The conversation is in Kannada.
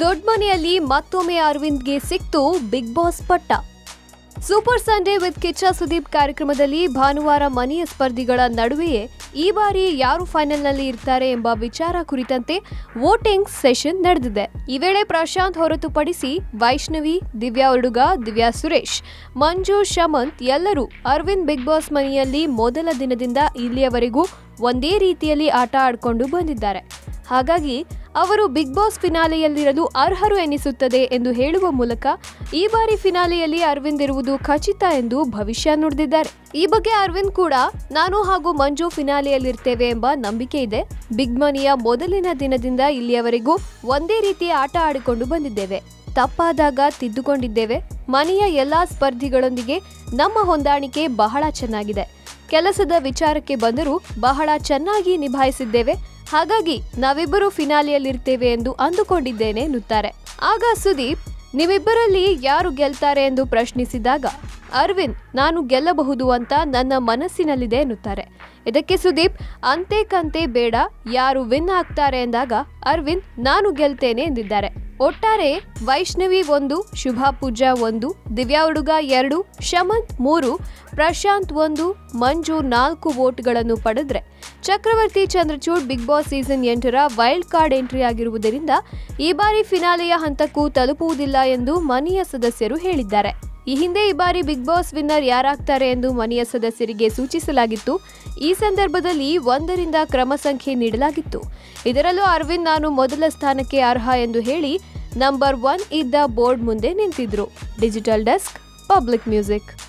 ದೊಡ್ಡ ಮನೆಯಲ್ಲಿ ಮತ್ತೊಮ್ಮೆ ಅರವಿಂದ್ಗೆ ಸಿಕ್ತು ಬಿಗ್ ಬಾಸ್ ಪಟ್ಟ super Sunday with Kichcha Sudeep ಕಾರ್ಯಕ್ರಮದಲ್ಲಿ ಭಾನುವಾರ ಮನೆಯ ಸ್ಪರ್ಧಿಗಳ ನಡುವೆಯೇ ಈ ಬಾರಿ ಯಾರು ಫೈನಲ್ನಲ್ಲಿ ಇರ್ತಾರೆ ಎಂಬ ವಿಚಾರ ಕುರಿತಂತೆ ವೋಟಿಂಗ್ ಸೆಷನ್ ನಡೆದಿದೆ ಈ ವೇಳೆ ಪ್ರಶಾಂತ್ ಹೊರತುಪಡಿಸಿ ವೈಷ್ಣವಿ ದಿವ್ಯಾ ಉಡುಗ ದಿವ್ಯಾ ಸುರೇಶ್ ಮಂಜು ಶಮಂತ್ ಎಲ್ಲರೂ ಅರವಿಂದ್ ಬಿಗ್ ಬಾಸ್ ಮನೆಯಲ್ಲಿ ಮೊದಲ ದಿನದಿಂದ ಇಲ್ಲಿಯವರೆಗೂ ಒಂದೇ ರೀತಿಯಲ್ಲಿ ಆಟ ಆಡಿಕೊಂಡು ಬಂದಿದ್ದಾರೆ ಹಾಗಾಗಿ ಅವರು ಬಿಗ್ ಬಾಸ್ ಫಿನಾಲೆಯಲ್ಲಿರಲು ಅರ್ಹರು ಎನಿಸುತ್ತದೆ ಎಂದು ಹೇಳುವ ಮೂಲಕ ಈ ಬಾರಿ ಫಿನಾಲೆಯಲ್ಲಿ ಅರವಿಂದ್ ಇರುವುದು ಖಚಿತ ಎಂದು ಭವಿಷ್ಯ ನುಡಿದಿದ್ದಾರೆ ಈ ಬಗ್ಗೆ ಅರವಿಂದ್ ಕೂಡ ನಾನು ಹಾಗೂ ಮಂಜು ಫಿನಾಲೆಯಲ್ಲಿರ್ತೇವೆ ಎಂಬ ನಂಬಿಕೆ ಇದೆ ಬಿಗ್ ಮನಿಯ ಮೊದಲಿನ ದಿನದಿಂದ ಇಲ್ಲಿಯವರೆಗೂ ಒಂದೇ ರೀತಿ ಆಟ ಆಡಿಕೊಂಡು ಬಂದಿದ್ದೇವೆ ತಪ್ಪಾದಾಗ ತಿದ್ದುಕೊಂಡಿದ್ದೇವೆ ಮನೆಯ ಎಲ್ಲಾ ಸ್ಪರ್ಧಿಗಳೊಂದಿಗೆ ನಮ್ಮ ಹೊಂದಾಣಿಕೆ ಬಹಳ ಚೆನ್ನಾಗಿದೆ ಕೆಲಸದ ವಿಚಾರಕ್ಕೆ ಬಂದರೂ ಬಹಳ ಚೆನ್ನಾಗಿ ನಿಭಾಯಿಸಿದ್ದೇವೆ ಹಾಗಾಗಿ ನಾವಿಬ್ಬರು ಫಿನಾಲಿಯಲ್ಲಿರ್ತೇವೆ ಎಂದು ಅಂದುಕೊಂಡಿದ್ದೇನೆ ಎನ್ನುತ್ತಾರೆ ಆಗ ಸುದೀಪ್ ನಿಮ್ಮಿಬ್ಬರಲ್ಲಿ ಯಾರು ಗೆಲ್ತಾರೆ ಎಂದು ಪ್ರಶ್ನಿಸಿದಾಗ ಅರವಿಂದ್ ನಾನು ಗೆಲ್ಲಬಹುದು ಅಂತ ನನ್ನ ಮನಸ್ಸಿನಲ್ಲಿದೆ ಎನ್ನುತ್ತಾರೆ ಇದಕ್ಕೆ ಸುದೀಪ್ ಅಂತೆ ಕಂತೆ ಬೇಡ ಯಾರು ವಿನ್ ಆಗ್ತಾರೆ ಎಂದಾಗ ಅರವಿಂದ್ ನಾನು ಗೆಲ್ತೇನೆ ಎಂದಿದ್ದಾರೆ ಒಟ್ಟಾರೆ ವೈಷ್ಣವಿ ಒಂದು ಶುಭಾ ಪೂಜಾ ಒಂದು ದಿವ್ಯಾ ಹುಡುಗ ಎರಡು ಶಮಂತ್ ಮೂರು ಪ್ರಶಾಂತ್ ಒಂದು ಮಂಜು ನಾಲ್ಕು ವೋಟ್ಗಳನ್ನು ಪಡೆದ್ರೆ Chakravarthi Chandrachud Bigg Boss season ಎಂಟರ ವೈಲ್ಡ್ ಕಾರ್ಡ್ ಎಂಟ್ರಿ ಆಗಿರುವುದರಿಂದ ಈ ಬಾರಿ ಫಿನಾಲೆಯ ಹಂತಕ್ಕೂ ತಲುಪುವುದಿಲ್ಲ ಎಂದು ಮನೆಯ ಸದಸ್ಯರು ಹೇಳಿದ್ದಾರೆ ಈ ಹಿಂದೆ ಈ ಬಾರಿ ಬಿಗ್ ಬಾಸ್ ವಿನ್ನರ್ ಯಾರಾಗ್ತಾರೆ ಎಂದು ಮನೆಯ ಸದಸ್ಯರಿಗೆ ಸೂಚಿಸಲಾಗಿತ್ತು ಈ ಸಂದರ್ಭದಲ್ಲಿ ಒಂದರಿಂದ ಕ್ರಮ ಸಂಖ್ಯೆ ನೀಡಲಾಗಿತ್ತು ಇದರಲ್ಲೂ ಅರವಿಂದ್ ನಾನು ಮೊದಲ ಸ್ಥಾನಕ್ಕೆ ಅರ್ಹ ಎಂದು ಹೇಳಿ ನಂಬರ್ ಒನ್ ಇದ್ದ ಬೋರ್ಡ್ ಮುಂದೆ ನಿಂತಿದ್ರು ಡಿಜಿಟಲ್ ಡೆಸ್ಕ್ ಪಬ್ಲಿಕ್ ಮ್ಯೂಸಿಕ್